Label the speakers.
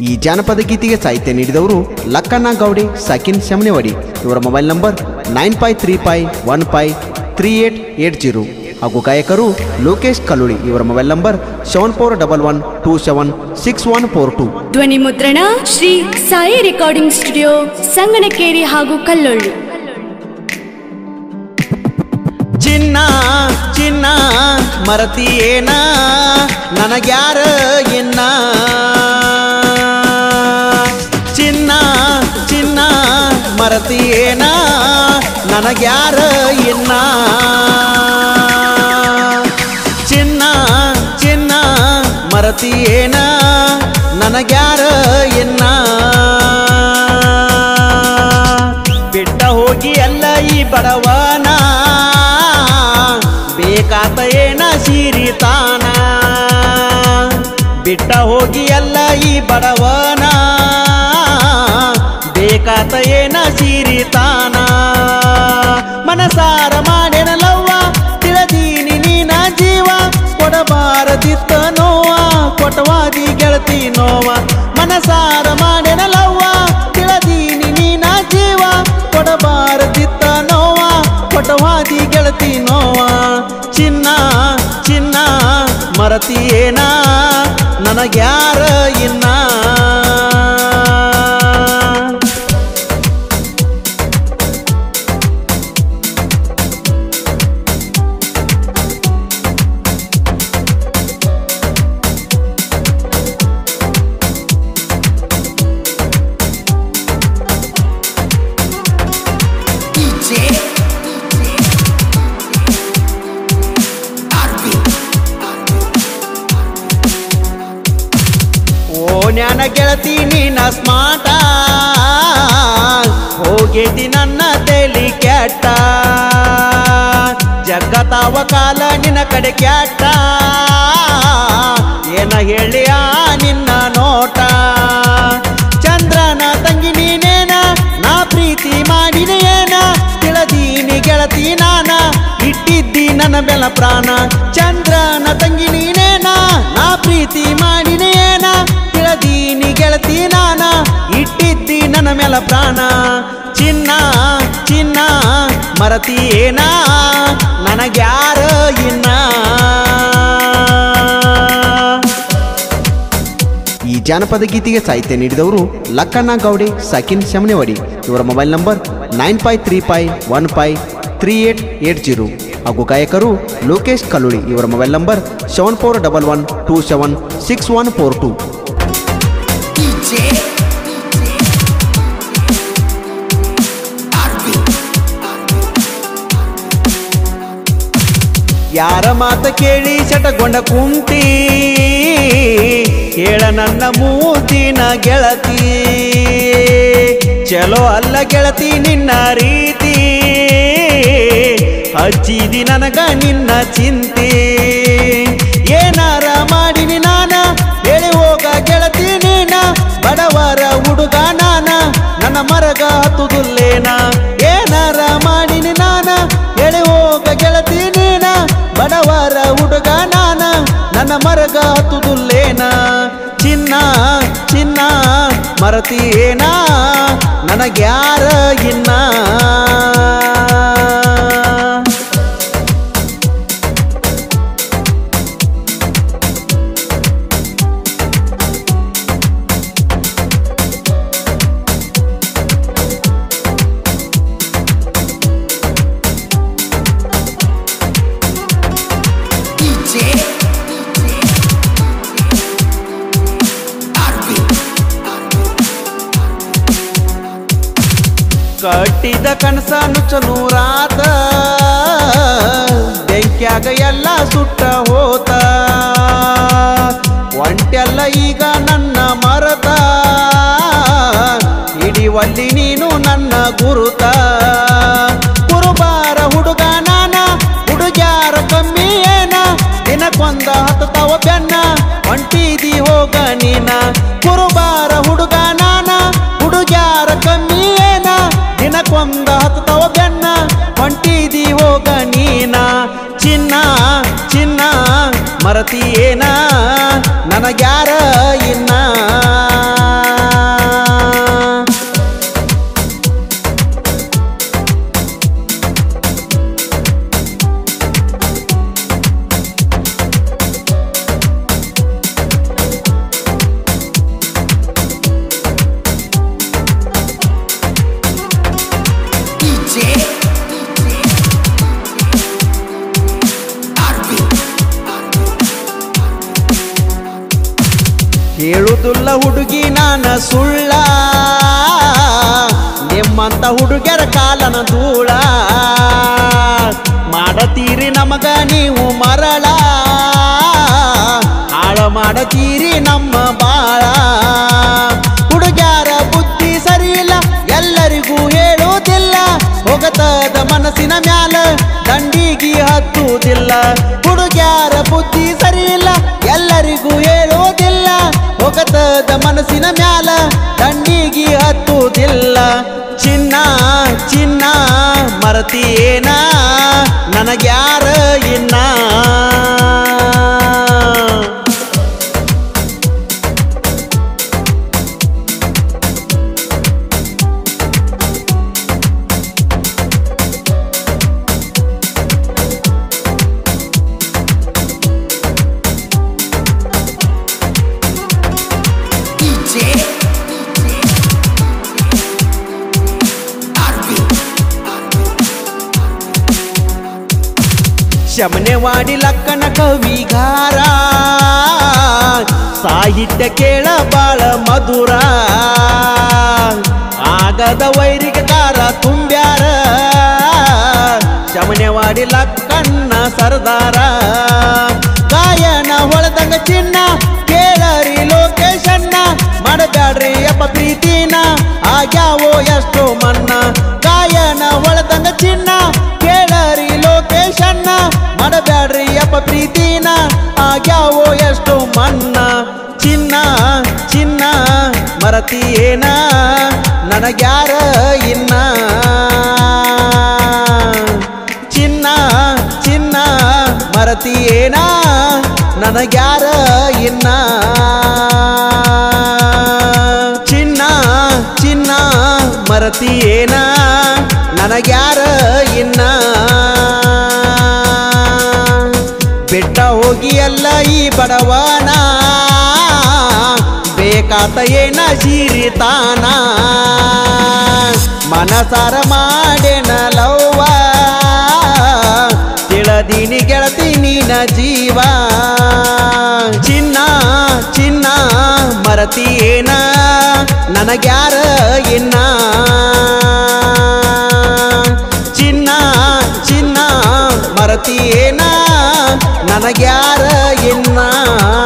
Speaker 1: ಈ ಜಾನಪದ ಗೀತೆಗೆ ಸಾಹಿತ್ಯ ನೀಡಿದವರು ಲಕ್ಕಣ್ಣ ಗೌಡಿ ಸಕಿನ್ ಶಮನೆವಾಡಿ ಇವರ mobile number nine five three five one five three eight eight zero ಹಾಗೂ ಗಾಯಕರು ಲೋಕೇಶ್ ಕಲ್ಲುಳಿ ಇವರ mobile number seven four double one two seven six one four two
Speaker 2: ಧ್ವನಿ ಮುದ್ರಣ ಶ್ರೀ ಸಾಯಿ ರೆಕಾರ್ಡಿಂಗ್ ಸ್ಟುಡಿಯೋ ಸಂಗನಕೇರಿ ಹಾಗೂ ಕಲ್ಲೊಳ್ಳಿ
Speaker 1: ಚಿನ್ನ ಚಿನ್ನ ಮರತಿಯೇನ ನನಗ್ಯಾರ ಇನ್ನ ಚಿನ್ನ ಚಿನ್ನ ಮರತಿಯೇನ ನನಗ್ಯಾರ ಇನ್ನ ಚಿನ್ನ ಚಿನ್ನ ಮರತಿಯೇನ ನನಗ್ಯಾರ ಇನ್ನ ಬಿಟ್ಟ ಹೋಗಿ ಎಲ್ಲ ಈ ಬಡವನ ಬೇಕಾತ ಏನ ಸಿರಿತಾನ ಬಿಟ್ಟ ಹೋಗಿ ಎಲ್ಲ ಈ ಬಡವನ ಬೇಕಾತ ಏನ ಸಿರಿತಾನ ಮನಸಾರ ಮಾಡೇನ ಲವ್ವ ತಿಳಿದೀನಿ ನೀನ ಜೀವ ಕೊಡಬಾರದಿತ್ತ ನೋವ ಕೊಟವಾದಿ ಗೆಳತಿ ನೋವ ಮನಸಾರ ಮಾಡೇನ ಲವ್ವ ತಿಳಿದೀನಿ ನೀನ ಜೀವ ಕೊಡಬಾರದಿತ್ತ ನೋವ ಕೊಟವಾದಿ ಗೆಳತಿ ನೋವ ಚಿನ್ನ ಚಿನ್ನ ಮರತಿಯೇನ ನನಗ್ಯಾರ ಇನ್ನ ಓ ಜ್ಞಾನ ಗೆಳತಿ ನೀನ ಸ್ಮಾಟ ಹೋಗೇತಿ ನನ್ನ ತೇಲಿ ಕ್ಯಾಟ ಜಗತ್ತಾವ ಕಾಲ ನಿನ್ನ ಕಡೆ ಕ್ಯಾಟ ಏನ ಹೇಳಿಯ ನಿನ್ನ ನೋಟ ಚಂದ್ರನ ತಂಗಿ ನೀನೇನ ನಾ ಪ್ರೀತಿ ಮಾಡಿನ ಏನ ತಿಳದೀನಿ ಗೆಳತಿ ನಾನ ಇಟ್ಟಿದ್ದಿ ನನ್ನ ಬೆಲ ಪ್ರಾಣ ಚಂದ್ರನ ತಂಗಿ ನೀನೇನ ನಾ ಪ್ರೀತಿ ಮಾಡಿನ ಏನ ತಿಳದೀನಿ ಗೆಳತಿ ನಾನ ಇಟ್ಟಿದ್ದಿ ನನ್ನ ಮೇಲ ಪ್ರಾಣ ಚಿನ್ನ ಚಿನ್ನ ಮರತಿ ಏನ ನನಗ್ಯಾರ ಇನ್ನ ಈ ಜಾನಪದ ಗೀತೆಗೆ ಸಾಹಿತ್ಯ ನೀಡಿದವರು ಲಕ್ಕಣ್ಣ ಗೌಡಿ ಸಕಿನ್ ಶಮನೆವಾಡಿ ಇವರ mobile number nine five three five one five three eight eight zero ಹಾಗೂ ಗಾಯಕರು ಲೋಕೇಶ್ ಕಲ್ಲುಳಿ ಇವರ mobile number seven four double one two seven six one four two ಯಾರ ಮಾತ ಕೇಳಿ ಚಟಗೊಂಡ ಕುಂತಿ ಹೇಳ ನನ್ನ ಮೂತಿನ ಗೆಳತಿ ಚಲೋ ಅಲ್ಲ ಗೆಳತಿ ನಿನ್ನ ರೀತಿ ಹಚ್ಚಿದಿ ನನಗ ನಿನ್ನ ಚಿಂತೆ ಏನಾರ ಮಾಡಿನಿ ನಾನ ಹೇಳಿ ಹೋಗ ಗೆಳತಿ ನೀನ ಬಡವರ ಹುಡುಗ ನಾನ ನನ್ನ ಮರಗ ಹತ್ತುದುಲ್ಲೇನ ಏನಾರ ಮಾಡಿನಿ ನಾನ ಹೇಳಿ ಹೋಗ ಗೆಳತಿ ನೀನ ಬಡವರ ಹುಡುಗ ನಾನ ನನ್ನ ಮರಗ ಹತ್ತುದುಲ್ಲೇನ ಚಿನ್ನ ಚಿನ್ನ ಮರತಿಯೇನ ನನಗ್ಯಾರ ಇನ್ನ ಕಟ್ಟಿದ ಕನಸ ನುಚ್ಚನೂರಾತ ಬೆಂಕ್ಯಾಗ ಎಲ್ಲ ಸುಟ್ಟ ಹೋತ ಒಂಟೆಲ್ಲ ಈಗ ನನ್ನ ಮರತ ಹಿಡಿವಲ್ಲಿ ನೀನು ನನ್ನ ಗುರುತ ಕುರುಬಾರ ಹುಡುಗ ನಾನ ಹುಡುಗ್ಯಾರ ಕಮ್ಮಿ ಏನ ದಿನಕ್ಕೊಂದ ಹತ್ತತಾವ ಬೆನ್ನ ಹೊಂಟಿದಿ ಹೋಗ ನೀನ ಕುರುಬಾರ ಹುಡುಗ ನಾನ ಹುಡುಗ್ಯಾರ ಕಮ್ಮಿ ಏನ ದಿನಕ್ಕೊಂದ ಹತ್ತತಾವ ಬೆನ್ನ ಹೊಂಟಿದಿ ಹೋಗ ನೀನ ಚಿನ್ನ ಚಿನ್ನ ಮರತಿಯೇನ ನನಗ್ಯಾರ ಇನ್ನ ಹೇಳುದಿಲ್ಲ ಹುಡುಗಿ ನಾನ ಸುಳ್ಳ ನಿಮ್ಮಂತ ಹುಡುಗರ ಕಾಲನ ಧೂಳ ಮಾಡತೀರಿ ನಮಗ ನೀವು ಮರಳ ಹಾಳ ಮಾಡತೀರಿ ನಮ್ಮ ಬಾಳ ಹುಡುಗ್ಯಾರ ಬುದ್ಧಿ ಸರಿಯಿಲ್ಲ ಎಲ್ಲರಿಗೂ ಹೇಳುವುದಿಲ್ಲ ಹೋಗತದ ಮನಸ್ಸಿನ ಮ್ಯಾಲ ದಂಡಿಗೆ ಹತ್ತುವುದಿಲ್ಲ ಹುಡುಗ್ಯಾರ ಬುದ್ಧಿ ಸರಿಯಿಲ್ಲ ಎಲ್ಲರಿಗೂ ಹೇಳುವುದಿಲ್ಲ ಹೋಗತದ ಮನಸ್ಸಿನ ಮ್ಯಾಲ ದಂಡಿಗೆ ಹತ್ತುವುದಿಲ್ಲ ಚಿನ್ನ ಚಿನ್ನ ಮರತಿಯೇನ ನನಗ್ಯಾರ ಇನ್ನ ಶಮನೆವಾಡಿ ಲಕ್ಕನ ಕವಿಗಾರ ಸಾಹಿತ್ಯ ಕೇಳ ಬಾಳ ಮಧುರ ಆಗದ ವೈರಿಗ ಕಾರ ತುಂಬ್ಯಾರ ಶಮನೆವಾಡಿ ಲಕ್ಕಣ್ಣ ಸರ್ದಾರ ಗಾಯನ ಹೊಳದಂಗ ಚಿನ್ನ ಕೇಳರಿ ಲೋಕೇಶನ್ನ ಮಾಡಬ್ಯಾಡ್ರಿ ಅಪ್ಪ ಪ್ರೀತಿನ ಆಗ್ಯಾವೋ ಎಷ್ಟೋ ಮನ್ನ ಗಾಯನ ಹೊಳದಂಗ ಚಿನ್ನ ಕೇಳರಿ ಲೋಕೇಶನ್ನ ಮಾಡಬ್ಯಾಡ್ರಿ ಅಪ್ಪ ಪ್ರೀತಿನ ಆಗ್ಯಾವೋ ಎಷ್ಟೋ ಮನ್ನ ಚಿನ್ನ ಚಿನ್ನ ಮರತಿಯೇನ ನನಗ್ಯಾರ ಇನ್ನ ಚಿನ್ನ ಚಿನ್ನ ಮರತಿಯೇನ ನನಗ್ಯಾರ ಇನ್ನ ಚಿನ್ನ ಚಿನ್ನ ಮರತಿಯೇನ ನನಗ್ಯಾರ ಇನ್ನ ಬೆಟ್ಟ ಹೋಗಿ ಎಲ್ಲ ಈ ಬಡವನ ಬೇಕಾತ ಏನ ಸೀರಿತಾನ ಮನಸಾರ ಮಾಡೇನ ಲವ್ವ ತಿಳದೀನಿ ಗೆಳತಿ ನೀನ ಜೀವ ಚಿನ್ನ ಚಿನ್ನ ಮರತಿಯೇನ ನನಗ್ಯಾರ ಇನ್ನ ಚಿನ್ನ ಚಿನ್ನ ಮರತಿಯೇನ ನನಗ್ಯಾರ ಇನ್ನ